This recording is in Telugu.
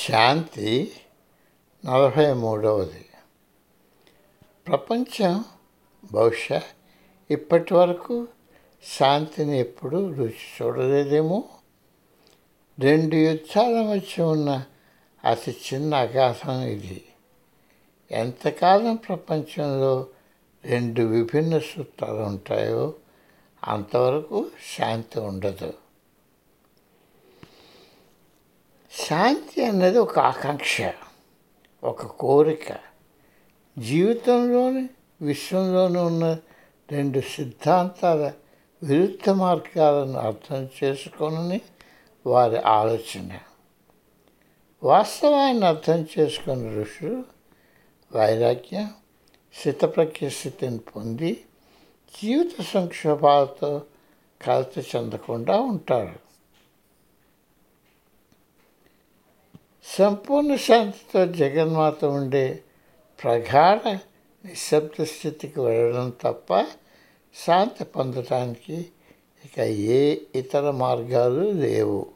శాంతి నలభై మూడవది ప్రపంచం బహుశా ఇప్పటి వరకు శాంతిని ఎప్పుడూ రుచి చూడలేదేమో రెండు యుద్ధాల మధ్య ఉన్న అతి చిన్న అగాధం ఇది ఎంతకాలం ప్రపంచంలో రెండు విభిన్న సూత్రాలు ఉంటాయో అంతవరకు శాంతి ఉండదు శాంతి అనేది ఒక ఆకాంక్ష ఒక కోరిక జీవితంలోని విశ్వంలోని ఉన్న రెండు సిద్ధాంతాల విరుద్ధ మార్గాలను అర్థం చేసుకొని వారి ఆలోచన వాస్తవాన్ని అర్థం చేసుకున్న ఋషులు వైరాగ్యం స్థితప్రజ్ఞ స్థితిని పొంది జీవిత సంక్షోభాలతో కలత చెందకుండా ఉంటారు సంపూర్ణ శాంతితో జగన్మాత ఉండే ప్రగాఢ నిశ్శబ్ద స్థితికి వెళ్ళడం తప్ప శాంతి పొందటానికి ఇక ఏ ఇతర మార్గాలు లేవు